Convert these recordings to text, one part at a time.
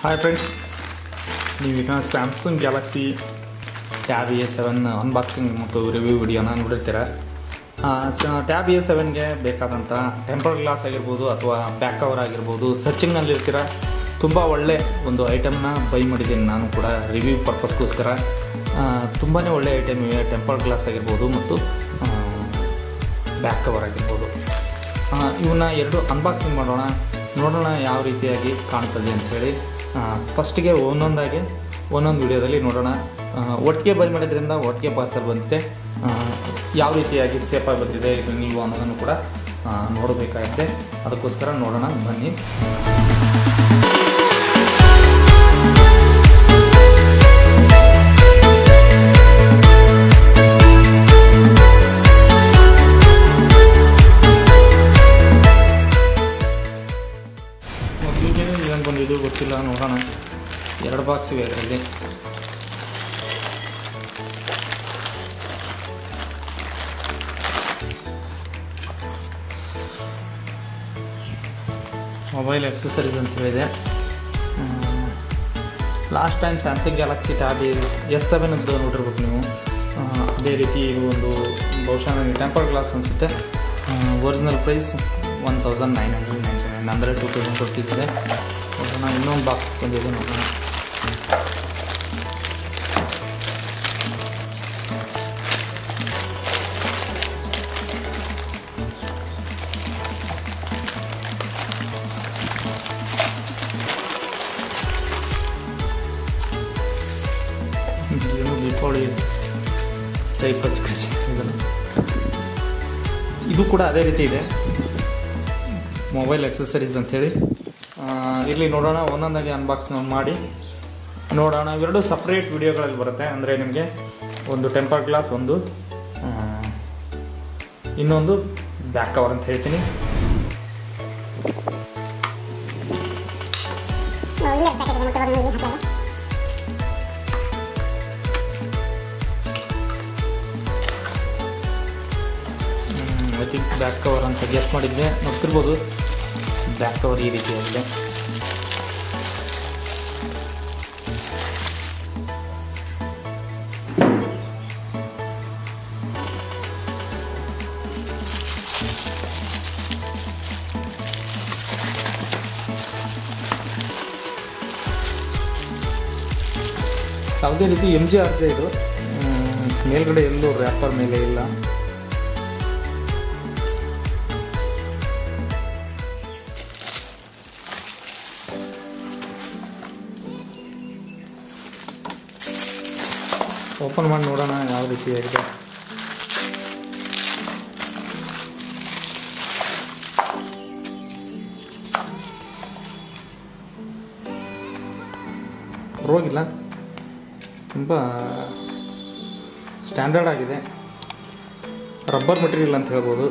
hi friends ನೀವೀಗ Samsung Galaxy tab A seven unboxing ಮತ್ತು review ವಿಡಿಯೋನ ನೋಡಿರ್ತೀರ ಟ್ಯಾಬ್ ಎ ಸೆವೆನ್ಗೆ ಬೇಕಾದಂಥ ಟೆಂಪರ್ ಗ್ಲಾಸ್ ಆಗಿರ್ಬೋದು ಅಥವಾ ಬ್ಯಾಕ್ ಕವರ್ ಆಗಿರ್ಬೋದು ಸರ್ಚಿಂಗ್ನಲ್ಲಿರ್ತೀರ ತುಂಬ ಒಳ್ಳೆ ಒಂದು ಐಟಮ್ನ ಬೈ ಮಾಡಿದ್ದೀನಿ ನಾನು ಕೂಡ ರಿವ್ಯೂ ಪರ್ಪಸ್ಗೋಸ್ಕರ ತುಂಬಾ ಒಳ್ಳೆ ಐಟಮ್ ಇವೆ ಟೆಂಪರ್ ಗ್ಲಾಸ್ ಆಗಿರ್ಬೋದು ಮತ್ತು ಬ್ಯಾಕ್ ಕವರ್ ಆಗಿರ್ಬೋದು ಆ, ಇವನ್ನ ಎರಡು ಅನ್ಬಾಕ್ಸಿಂಗ್ ಮಾಡೋಣ ನೋಡೋಣ ಯಾವ ರೀತಿಯಾಗಿ ಕಾಣ್ತದೆ ಅಂಥೇಳಿ ಫಸ್ಟಿಗೆ ಒಂದೊಂದಾಗಿ ಒಂದೊಂದು ವಿಡಿಯೋದಲ್ಲಿ ನೋಡೋಣ ಆ, ಒಟ್ಟಿಗೆ ಬೈ ಮಾಡಿದ್ರಿಂದ ಒಟ್ಟಿಗೆ ಪಾರ್ಸಲ್ ಬಂದಿದೆ ಆ, ಯಾವ ರೀತಿಯಾಗಿ ಸೇಫಾಗಿ ಬಂದಿದೆ ಇದು ನೀವು ಅನ್ನೋದನ್ನು ಕೂಡ ಆ, ನೋಡಬೇಕಾಗುತ್ತೆ ಅದಕ್ಕೋಸ್ಕರ ನೋಡೋಣ ಬನ್ನಿ ಮೊದಲಿಗೆ ಏನು ಬಂದಿದ್ದು ಗೊತ್ತಿಲ್ಲ ನೋಡೋಣ ಎರಡು ಬಾಕ್ಸ್ ಇವೆ ಅದರಲ್ಲಿ ಮೊಬೈಲ್ ಎಕ್ಸಸರೀಸ್ ಅಂತ ಹೇಳಿದೆ last time Samsung Galaxy tab S seven ಅಂತ ನೋಡಿರ್ಬೇಕು ನೀವು ಆ, ಅದೇ ರೀತಿ ಇದು ಒಂದು ಬಹುಶಃ ನನಗೆ ಟೆಂಪರ್ ಗ್ಲಾಸ್ ಅನಿಸುತ್ತೆ original price one thousand nine hundred ninety nine ಅಂದರೆ ಟೂ ತೌಸಂಡ್ ರುಪೀಸ್ ಇದೆ ನೋಡೋಣ ಇನ್ನೊಂದು ಬಾಕ್ಸ್ ಬಂದಿದೆ ನೋಡೋಣ ಏನು ದೀಪಾವಳಿ ಟೈಪ್ ಹಚ್ಚಿ ಕಳಿಸಿ ಇದನ್ನು ಇದು ಕೂಡ ಅದೇ ರೀತಿ ಇದೆ ಮೊಬೈಲ್ ಎಕ್ಸಸರೀಸ್ ಅಂಥೇಳಿ ಇಲ್ಲಿ ನೋಡೋಣ ಒಂದೊಂದಾಗಿ ಅನ್ಬಾಕ್ಸ್ ಮಾಡಿ ನೋಡೋಣ ಇವೆರಡು ಸಪ್ರೇಟ್ ವಿಡಿಯೋಗಳಲ್ಲಿ ಬರುತ್ತೆ ಅಂದರೆ ನಿಮಗೆ ಒಂದು ಟೆಂಪರ್ ಗ್ಲಾಸ್ ಒಂದು ಆ, ಇನ್ನೊಂದು ಬ್ಯಾಕ್ ಕವರ್ ಅಂತ ಹೇಳ್ತೀನಿ ಇಲ್ಲೇ ಪ್ಯಾಕೆಟ್ ಇದೆ ಮತ್ತೆ ಇಲ್ಲಿ ಹಾಕ್ತಾರೆ ಐ ಥಿಂಕ್ ಬ್ಯಾಕ್ ಕವರ್ ಅಂತ ಗೆಸ್ ಮಾಡಿದ್ದೆ ನೋಡ್ತಿರ್ಬೋದು ಬ್ಯಾಕ್ ಕವರ್ ಈ ರೀತಿಯಾಗಿದೆ ಯಾವುದೇ ರೀತಿ ಎಮ್ ಜಿ ಆರ್ ಜೆ ಇದು ಹ್ಮ್, ಮೇಲ್ಗಡೆ ಎಲ್ಲೂ ರ್ಯಾಪರ್ ಮೇಲೆ ಇಲ್ಲ ಓಪನ್ ಮಾಡಿ ನೋಡೋಣ ಯಾವ ರೀತಿ ಇದೆ ಪರವಾಗಿಲ್ಲ ತುಂಬ ಸ್ಟ್ಯಾಂಡರ್ಡ್ ಆಗಿದೆ ರಬ್ಬರ್ ಮೆಟೀರಿಯಲ್ ಅಂತ ಹೇಳ್ಬೋದು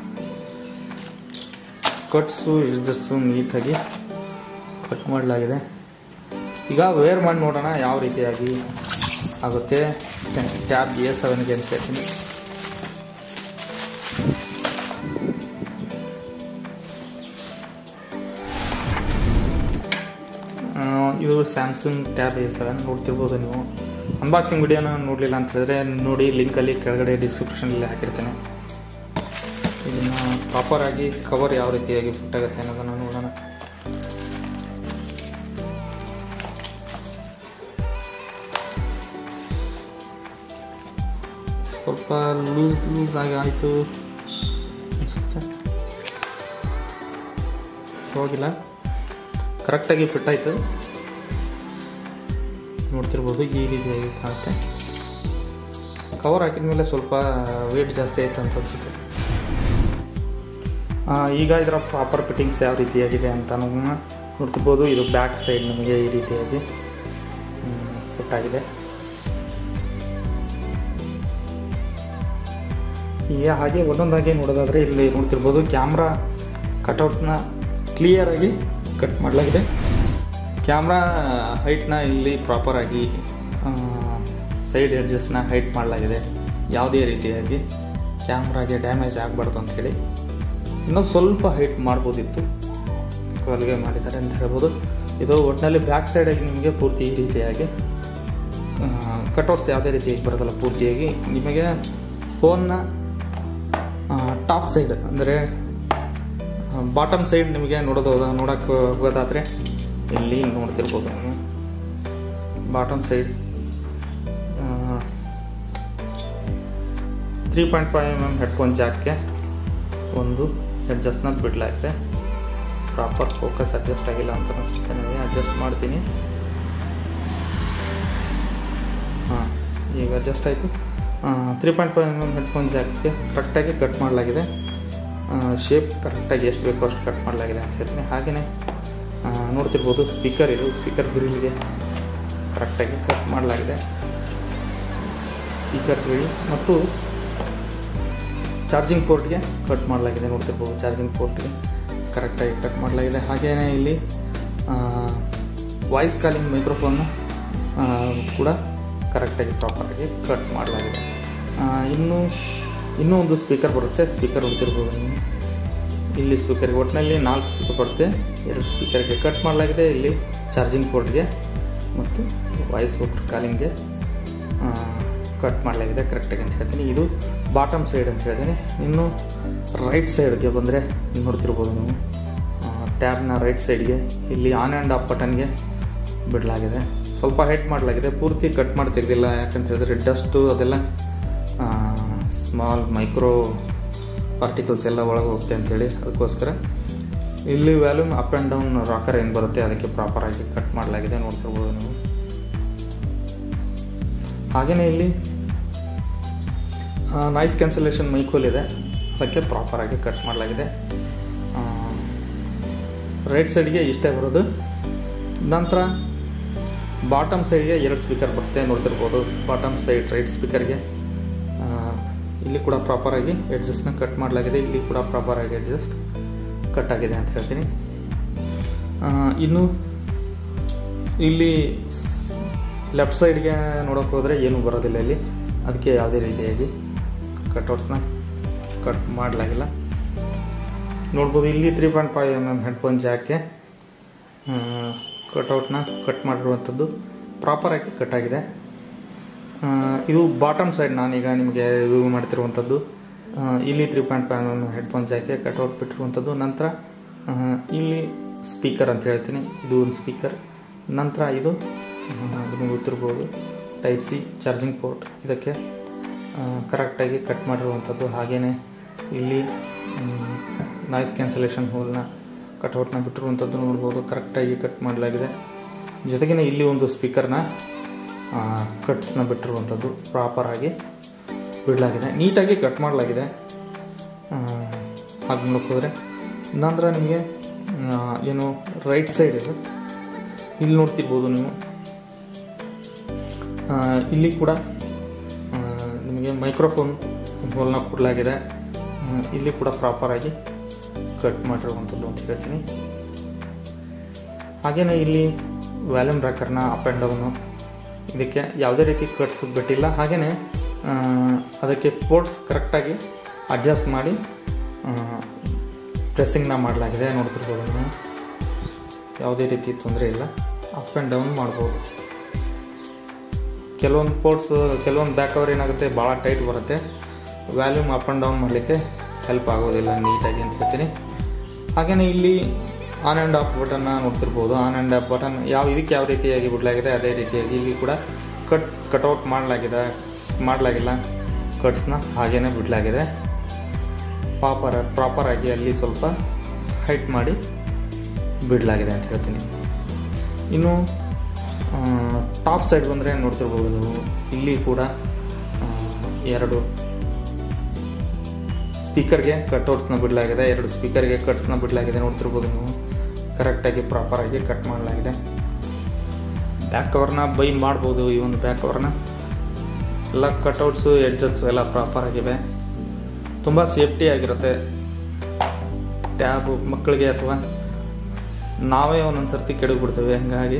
ಕಟ್ಸು ಇಡ್ಜಸ್ಸು ನೀಟಾಗಿ ಕಟ್ ಮಾಡಲಾಗಿದೆ ಈಗ ವೇರ್ ಮಾಡಿ ನೋಡೋಣ ಯಾವ ರೀತಿಯಾಗಿ ಆಗುತ್ತೆ ಟ್ಯಾಬ್ ಎ ಸೆವೆನ್ಗೆ ಅಂತ ಹೇಳ್ತೀನಿ ಆ, ಇದು ಸ್ಯಾಮ್ಸಂಗ್ ಟ್ಯಾಬ್ ಎ ಸೆವೆನ್ ನೋಡ್ತಿರ್ಬೋದು ನೀವು ಅನ್ಬಾಕ್ಸಿಂಗ್ ವಿಡಿಯೋನ ನೋಡಲಿಲ್ಲ ಅಂತ ಹೇಳಿದ್ರೆ ನೋಡಿ ಲಿಂಕಲ್ಲಿ ಕೆಳಗಡೆ ಡಿಸ್ಕ್ರಿಪ್ಷನಲ್ಲಿ ಹಾಕಿರ್ತೇನೆ ಇದನ್ನು ಪ್ರಾಪರಾಗಿ ಕವರ್ ಯಾವ ರೀತಿಯಾಗಿ ಫಿಟ್ ಆಗುತ್ತೆ ಅನ್ನೋದನ್ನು ನೋಡೋಣ ಸ್ವಲ್ಪ ಲೂಸ್ ಲೂಸ್ ಆಗಿ ಆಯಿತು ಅನಿಸುತ್ತೆ ಹೋಗಿಲ್ಲ ಕರೆಕ್ಟಾಗಿ ಫಿಟ್ ಆಯಿತು ನೋಡ್ತಿರ್ಬೋದು ಈ ರೀತಿಯಾಗಿ ಕಾಣುತ್ತೆ ಕವರ್ ಹಾಕಿದ ಮೇಲೆ ಸ್ವಲ್ಪ ವೇಟ್ ಜಾಸ್ತಿ ಆಯಿತು ಅಂತ ಅನಿಸುತ್ತೆ ಈಗ ಇದರ ಪ್ರಾಪರ್ ಫಿಟ್ಟಿಂಗ್ಸ್ ಯಾವ ರೀತಿಯಾಗಿದೆ ಅಂತ ನೋಡ್ತಿರ್ಬೋದು ಇದು ಬ್ಯಾಕ್ ಸೈಡ್ ನಮಗೆ ಈ ರೀತಿಯಾಗಿ ಫಿಟ್ ಆಗಿದೆ ಈಗ ಹಾಗೆ ಒಂದೊಂದಾಗಿ ನೋಡೋದಾದರೆ ಇಲ್ಲಿ ನೋಡ್ತಿರ್ಬೋದು ಕ್ಯಾಮ್ರಾ ಕಟೌಟ್ನ ಕ್ಲಿಯರಾಗಿ ಕಟ್ ಮಾಡಲಾಗಿದೆ ಕ್ಯಾಮ್ರಾ ಹೈಟ್ನ ಇಲ್ಲಿ ಪ್ರಾಪರಾಗಿ ಸೈಡ್ ಎಡ್ಜಸ್ನ ಹೈಟ್ ಮಾಡಲಾಗಿದೆ ಯಾವುದೇ ರೀತಿಯಾಗಿ ಕ್ಯಾಮ್ರಾಗೆ ಡ್ಯಾಮೇಜ್ ಆಗಬಾರ್ದು ಅಂತ ಹೇಳಿ ಇನ್ನೂ ಸ್ವಲ್ಪ ಹೈಟ್ ಮಾಡ್ಬೋದಿತ್ತು ಹೊಲಿಗೆ ಮಾಡಿದ್ದಾರೆ ಅಂತ ಹೇಳ್ಬೋದು ಇದು ಒಟ್ಟಿನಲ್ಲಿ ಬ್ಯಾಕ್ ಸೈಡಾಗಿ ನಿಮಗೆ ಪೂರ್ತಿ ಈ ರೀತಿಯಾಗಿ ಕಟೌಟ್ಸ್ ಯಾವುದೇ ರೀತಿಯಾಗಿ ಬರೋದಲ್ಲ ಪೂರ್ತಿಯಾಗಿ ನಿಮಗೆ ಫೋನ್ನ ಟಾಪ್ ಸೈಡ್ ಅಂದರೆ ಬಾಟಮ್ ಸೈಡ್ ನಿಮಗೆ ನೋಡೋದು ನೋಡೋಕ್ಕೆ ಹೋಗೋದಾದರೆ ಇಲ್ಲಿ ನೋಡ್ತಿರ್ಬೋದು ನೀವು bottom side three point five M M headphone ಜಾಕ್ಗೆ ಒಂದು ಅಡ್ಜಸ್ಟ್ನ ಬಿಡಲಾಗಿದೆ ಪ್ರಾಪರ್ ಫೋಕಸ್ ಅಡ್ಜಸ್ಟ್ ಆಗಿಲ್ಲ ಅಂತ ಅನಿಸುತ್ತೆ ನನಗೆ ಅಡ್ಜಸ್ಟ್ ಮಾಡ್ತೀನಿ ಹಾಂ ಈಗ ಅಡ್ಜಸ್ಟ್ ಆಯಿತು three point five M M headphone ಜಾಕ್ಗೆ ಕರೆಕ್ಟಾಗಿ ಕಟ್ ಮಾಡಲಾಗಿದೆ ಶೇಪ್ ಕರೆಕ್ಟಾಗಿ ಎಷ್ಟು ಬೇಕೋ ಅಷ್ಟು ಕಟ್ ಮಾಡಲಾಗಿದೆ ಅಂತ ಹೇಳ್ತೀನಿ ಹಾಗೆಯೇ ನೋಡ್ತಿರ್ಬೋದು ಸ್ಪೀಕರ್ ಇದು ಸ್ಪೀಕರ್ ಗ್ರಿಲ್ಗೆ ಕರೆಕ್ಟಾಗಿ ಕಟ್ ಮಾಡಲಾಗಿದೆ ಸ್ಪೀಕರ್ ಗ್ರಿಲ್ ಮತ್ತು ಚಾರ್ಜಿಂಗ್ ಪೋರ್ಟ್ಗೆ ಕಟ್ ಮಾಡಲಾಗಿದೆ ನೋಡ್ತಿರ್ಬೋದು ಚಾರ್ಜಿಂಗ್ ಪೋರ್ಟ್ಗೆ ಕರೆಕ್ಟಾಗಿ ಕಟ್ ಮಾಡಲಾಗಿದೆ ಹಾಗೆಯೇ ಇಲ್ಲಿ ವಾಯ್ಸ್ ಕಾಲಿಂಗ್ ಮೈಕ್ರೋಫೋನ್ನ ಕೂಡ ಕರೆಕ್ಟಾಗಿ ಪ್ರಾಪರಾಗಿ ಕಟ್ ಮಾಡಲಾಗಿದೆ ಇನ್ನು ಇನ್ನೂ ಒಂದು ಸ್ಪೀಕರ್ ಬರುತ್ತೆ ಸ್ಪೀಕರ್ ನೋಡ್ತಿರ್ಬೋದು ನೀವು ಇಲ್ಲಿ ಸ್ಪೀಕರ್ಗೆ ಒಟ್ಟಿನಲ್ಲಿ ನಾಲ್ಕು ಸ್ಪೀಕರ್ ಬರುತ್ತೆ ಎರಡು ಸ್ಪೀಕರ್ಗೆ ಕಟ್ ಮಾಡಲಾಗಿದೆ ಇಲ್ಲಿ ಚಾರ್ಜಿಂಗ್ ಪೋರ್ಟ್ಗೆ ಮತ್ತು ವಾಯ್ಸ್ ಔಟ್ ಕಾಲಿಂಗ್ಗೆ ಕಟ್ ಮಾಡಲಾಗಿದೆ ಕರೆಕ್ಟಾಗಿ ಅಂತ ಹೇಳ್ತೀನಿ ಇದು ಬಾಟಮ್ ಸೈಡ್ ಅಂತ ಹೇಳ್ತೀನಿ ಇನ್ನು ರೈಟ್ ಸೈಡ್ಗೆ ಬಂದರೆ ನೋಡ್ತಿರ್ಬೋದು ನೀವು ಟ್ಯಾಬ್ನ ರೈಟ್ ಸೈಡ್ಗೆ ಇಲ್ಲಿ ಆನ್ ಆ್ಯಂಡ್ ಆಫ್ ಬಟನ್ಗೆ ಬಿಡಲಾಗಿದೆ ಸ್ವಲ್ಪ ಹೈಟ್ ಮಾಡಲಾಗಿದೆ ಪೂರ್ತಿ ಕಟ್ ಮಾಡಿ ತೆಗೆದಿಲ್ಲ ಯಾಕಂತ ಹೇಳಿದ್ರೆ ಡಸ್ಟು ಅದೆಲ್ಲ ಸ್ಮಾಲ್ ಮೈಕ್ರೋ ಪಾರ್ಟಿಕಲ್ಸ್ ಎಲ್ಲ ಒಳಗೆ ಹೋಗುತ್ತೆ ಅಂತೇಳಿ ಅದಕ್ಕೋಸ್ಕರ ಇಲ್ಲಿ volume up and down rocker ಏನು ಬರುತ್ತೆ ಅದಕ್ಕೆ ಪ್ರಾಪರಾಗಿ ಕಟ್ ಮಾಡಲಾಗಿದೆ ನೋಡ್ತಿರ್ಬೋದು ನೀವು ಹಾಗೆಯೇ ಇಲ್ಲಿ ನಾಯ್ಸ್ ಕ್ಯಾನ್ಸಲೇಷನ್ ಮೈಕೋಲ್ ಇದೆ ಅದಕ್ಕೆ ಪ್ರಾಪರಾಗಿ ಕಟ್ ಮಾಡಲಾಗಿದೆ ರೈಟ್ ಸೈಡ್ಗೆ ಇಷ್ಟೇ ಬರೋದು ನಂತರ ಬಾಟಮ್ ಸೈಡ್ಗೆ ಎರಡು ಸ್ಪೀಕರ್ ಬರುತ್ತೆ ನೋಡ್ತಿರ್ಬೋದು ಬಾಟಮ್ ಸೈಡ್ ರೈಟ್ ಸ್ಪೀಕರ್ಗೆ ಇಲ್ಲಿ ಕೂಡ ಪ್ರಾಪರಾಗಿ ಎಡ್ಜಸ್ಟ್ನ ಕಟ್ ಮಾಡಲಾಗಿದೆ ಇಲ್ಲಿ ಕೂಡ ಪ್ರಾಪರಾಗಿ ಎಡ್ಜಸ್ಟ್ ಕಟ್ ಆಗಿದೆ ಅಂತ ಹೇಳ್ತೀನಿ ಇನ್ನು ಇಲ್ಲಿ ಲೆಫ್ಟ್ ಸೈಡ್ಗೆ ನೋಡೋಕೆ ಹೋದರೆ ಏನೂ ಬರೋದಿಲ್ಲ ಇಲ್ಲಿ ಅದಕ್ಕೆ ಯಾವುದೇ ರೀತಿಯಾಗಿ ಕಟ್ಔಟ್ಸ್ನ ಕಟ್ ಮಾಡಲಾಗಿಲ್ಲ ನೋಡ್ಬೋದು ಇಲ್ಲಿ three point five M M headphone ಜಾಕೆ ಕಟ್ಔಟ್ನ ಕಟ್ ಮಾಡಿರುವಂಥದ್ದು ಪ್ರಾಪರಾಗಿ ಕಟ್ ಆಗಿದೆ ಇದು ಬಾಟಮ್ ಸೈಡ್ ನಾನೀಗ ನಿಮಗೆ ರಿವ್ಯೂ ಮಾಡ್ತಿರುವಂಥದ್ದು ಇಲ್ಲಿ three point five M headphone ಜಾಕೆ ಕಟ್ಔಟ್ ಬಿಟ್ಟಿರುವಂಥದ್ದು ನಂತರ ಇಲ್ಲಿ ಸ್ಪೀಕರ್ ಅಂತ ಹೇಳ್ತೀನಿ ಇದು ಒಂದು ಸ್ಪೀಕರ್ ನಂತರ ಇದು ನಿಮಗೆ ಗೊತ್ತಿರ್ಬೋದು ಟೈಪ್ ಸಿ ಚಾರ್ಜಿಂಗ್ ಪೋರ್ಟ್ ಇದಕ್ಕೆ ಕರೆಕ್ಟಾಗಿ ಕಟ್ ಮಾಡಿರುವಂಥದ್ದು ಹಾಗೆಯೇ ಇಲ್ಲಿ ನಾಯ್ಸ್ ಕ್ಯಾನ್ಸಲೇಷನ್ ಹೋಲ್ನ ಕಟ್ಔಟ್ನ ಬಿಟ್ಟಿರುವಂಥದ್ದು ನೋಡ್ಬೋದು ಕರೆಕ್ಟಾಗಿ ಕಟ್ ಮಾಡಲಾಗಿದೆ ಜೊತೆಗಿನ ಇಲ್ಲಿ ಒಂದು ಸ್ಪೀಕರ್ನ ಕಟ್ಸ್ನ ಬಿಟ್ಟಿರುವಂಥದ್ದು ಪ್ರಾಪರಾಗಿ ಬಿಡಲಾಗಿದೆ ನೀಟಾಗಿ ಕಟ್ ಮಾಡಲಾಗಿದೆ ಹಾಗೆ ನೋಡೋಕ್ಕೋದ್ರೆ ನಂತರ ನಿಮಗೆ ಏನು ರೈಟ್ ಸೈಡ್ ಇದೆ ಇಲ್ಲಿ ನೋಡ್ತಿರ್ಬೋದು ನೀವು ಇಲ್ಲಿ ಕೂಡ ನಿಮಗೆ ಮೈಕ್ರೋಫೋನ್ ಹೋಲ್ನ ಕೊಡಲಾಗಿದೆ ಇಲ್ಲಿ ಕೂಡ ಪ್ರಾಪರಾಗಿ ಕಟ್ ಮಾಡಿರುವಂಥದ್ದು ಅಂತ ಹೇಳ್ತೀನಿ ಹಾಗೆಯೇ ಇಲ್ಲಿ ವ್ಯಾಲ್ಯೂಮ್ ಬ್ರೇಕರ್ನ ಅಪ್ ಆ್ಯಂಡ್ ಡೌನು ಇದಕ್ಕೆ ಯಾವುದೇ ರೀತಿ ಕಟ್ಸ್ ಬಿಟ್ಟಿಲ್ಲ ಹಾಗೆಯೇ ಅದಕ್ಕೆ ಪೋರ್ಟ್ಸ್ ಕರೆಕ್ಟಾಗಿ ಅಡ್ಜಸ್ಟ್ ಮಾಡಿ ಪ್ರೆಸ್ಸಿಂಗ್ನ ಮಾಡಲಾಗಿದೆ ನೋಡ್ತಿರ್ಬೋದು ನೀವು ಯಾವುದೇ ರೀತಿ ತೊಂದರೆ ಇಲ್ಲ ಅಪ್ ಆ್ಯಂಡ್ ಡೌನ್ ಮಾಡ್ಬೋದು ಕೆಲವೊಂದು ಪೋರ್ಟ್ಸ್ ಕೆಲವೊಂದು ಬ್ಯಾಕ್ ಕವರ್ ಏನಾಗುತ್ತೆ ಭಾಳ ಟೈಟ್ ಬರುತ್ತೆ ವ್ಯಾಲ್ಯೂಮ್ ಅಪ್ ಆ್ಯಂಡ್ ಡೌನ್ ಮಾಡಲಿಕ್ಕೆ ಹೆಲ್ಪ್ ಆಗೋದಿಲ್ಲ ನೀಟಾಗಿ ಅಂತ ಹೇಳ್ತೀನಿ ಹಾಗೆಯೇ ಇಲ್ಲಿ ಆನ್ ಆ್ಯಂಡ್ ಆಫ್ ಬಟನ್ನ ನೋಡ್ತಿರ್ಬೋದು ಆನ್ ಆ್ಯಂಡ್ ಆಫ್ ಬಟನ್ ಯಾವ ಇದಕ್ಕೆ ಯಾವ ರೀತಿಯಾಗಿ ಬಿಡಲಾಗಿದೆ ಅದೇ ರೀತಿಯಾಗಿ ಇಲ್ಲಿ ಕೂಡ ಕಟ್ ಕಟ್ಔಟ್ ಮಾಡಲಾಗಿದೆ ಮಾಡಲಾಗಿಲ್ಲ ಕಟ್ಸ್ನ ಹಾಗೇ ಬಿಡಲಾಗಿದೆ ಪಾಪರ ಪ್ರಾಪರಾಗಿ ಅಲ್ಲಿ ಸ್ವಲ್ಪ ಹೈಟ್ ಮಾಡಿ ಬಿಡಲಾಗಿದೆ ಅಂತ ಹೇಳ್ತೀನಿ ಇನ್ನು ಟಾಪ್ ಸೈಡ್ ಬಂದರೆ ನೋಡ್ತಿರ್ಬೋದು ನೀವು ಇಲ್ಲಿ ಕೂಡ ಎರಡು ಸ್ಪೀಕರ್ಗೆ ಕಟ್ಔಟ್ಸ್ನ ಬಿಡಲಾಗಿದೆ ಎರಡು ಸ್ಪೀಕರ್ಗೆ ಕಟ್ಸ್ನ ಬಿಡಲಾಗಿದೆ ನೋಡ್ತಿರ್ಬೋದು ನೀವು ಕರೆಕ್ಟಾಗಿ ಪ್ರಾಪರಾಗಿ ಕಟ್ ಮಾಡಲಾಗಿದೆ ಬ್ಯಾಕ್ ಕವರ್ನ ಬೈ ಮಾಡ್ಬೋದು ಈ ಒಂದು ಬ್ಯಾಕ್ ಕವರ್ನ ಎಲ್ಲ ಕಟ್ಔಟ್ಸು ಎಡ್ಜಸ್ಟು ಎಲ್ಲ ಪ್ರಾಪರಾಗಿವೆ ತುಂಬ ಸೇಫ್ಟಿ ಆಗಿರುತ್ತೆ ಟ್ಯಾಬು ಮಕ್ಕಳಿಗೆ ಅಥವಾ ನಾವೇ ಒಂದೊಂದು ಸರ್ತಿ ಕೆಡಗ್ಬಿಡ್ತೇವೆ ಹಂಗಾಗಿ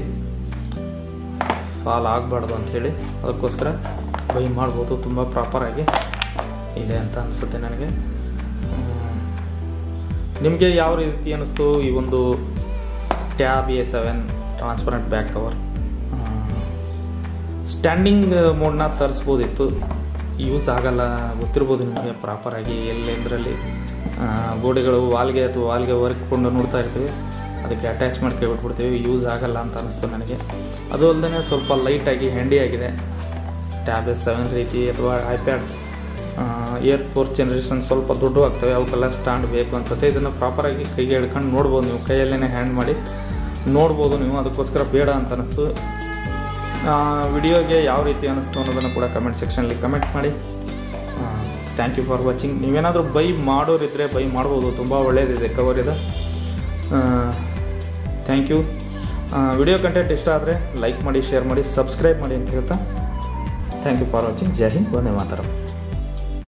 ಫಾಲ್ ಆಗಬಾರ್ದು ಅಂಥೇಳಿ ಅದಕ್ಕೋಸ್ಕರ ಬೈ ಮಾಡ್ಬೋದು ತುಂಬ ಪ್ರಾಪರಾಗಿ ಇದೆ ಅಂತ ಅನಿಸುತ್ತೆ ನನಗೆ ನಿಮಗೆ ಯಾವ ರೀತಿ ಅನ್ನಿಸ್ತು ಈ ಒಂದು tab A seven transparent back cover standing ಮೋಡ್ನ ತರಿಸ್ಬೋದಿತ್ತು ಯೂಸ್ ಆಗಲ್ಲ ಗೊತ್ತಿರ್ಬೋದು ನಿಮಗೆ ಪ್ರಾಪರಾಗಿ ಎಲ್ಲೆಂದರಲ್ಲಿ ಗೋಡೆಗಳು ವಾಲ್ಗೆ ಅಥವಾ ವಾಲ್ಗೆ ಹೊರ್ಕೊಂಡು ನೋಡ್ತಾ ಇರ್ತೀವಿ ಅದಕ್ಕೆ ಅಟ್ಯಾಚ್ ಮಾಡಿ ಕೈ ಬಿಟ್ಬಿಡ್ತೀವಿ ಯೂಸ್ ಆಗಲ್ಲ ಅಂತ ಅನಿಸ್ತು ನನಗೆ ಅದು ಅಲ್ಲದೆ ಸ್ವಲ್ಪ ಲೈಟಾಗಿ ಹ್ಯಾಂಡಿ ಆಗಿದೆ ಟ್ಯಾಬ್ ಎಸ್ ಸೆವೆನ್ ರೀತಿ ಅಥವಾ ಐಪ್ಯಾಡ್ ಇಯರ್ ಫೋರ್ ಜನ್ರೇಷನ್ ಸ್ವಲ್ಪ ದೊಡ್ಡ ಆಗ್ತವೆ ಅವಕ್ಕೆಲ್ಲ ಸ್ಟ್ಯಾಂಡ್ ಬೇಕು ಅನ್ಸುತ್ತೆ ಇದನ್ನು ಪ್ರಾಪರಾಗಿ ಕೈಗೆ ಹಿಡ್ಕೊಂಡು ನೋಡ್ಬೋದು ನೀವು ಕೈಯಲ್ಲೇ ಹ್ಯಾಂಡ್ ಮಾಡಿ ನೋಡ್ಬೋದು ನೀವು ಅದಕ್ಕೋಸ್ಕರ ಬೇಡ ಅಂತ ಅನಿಸ್ತು ವಿಡಿಯೋಗೆ ಯಾವ ರೀತಿ ಅನ್ನಿಸ್ತು ಅನ್ನೋದನ್ನು ಕೂಡ ಕಮೆಂಟ್ ಸೆಕ್ಷನಲ್ಲಿ ಕಮೆಂಟ್ ಮಾಡಿ ಥ್ಯಾಂಕ್ ಯು ಫಾರ್ ವಾಚಿಂಗ್ ನೀವೇನಾದರೂ ಬೈ ಮಾಡೋರಿದ್ದರೆ ಬೈ ಮಾಡ್ಬೋದು ತುಂಬ ಒಳ್ಳೆಯದಿದೆ ಕವರ್ ಇದೆ ಥ್ಯಾಂಕ್ ಯು ವಿಡಿಯೋ ಕಂಟೆಂಟ್ ಇಷ್ಟ ಆದರೆ ಲೈಕ್ ಮಾಡಿ ಶೇರ್ ಮಾಡಿ ಸಬ್ಸ್ಕ್ರೈಬ್ ಮಾಡಿ ಅಂತ ಹೇಳ್ತಾ ಥ್ಯಾಂಕ್ ಯು ಫಾರ್ ವಾಚಿಂಗ್ ಜೈ ಹಿಂದ್ ಒಂದೇ ಮಾತಾಡೋದು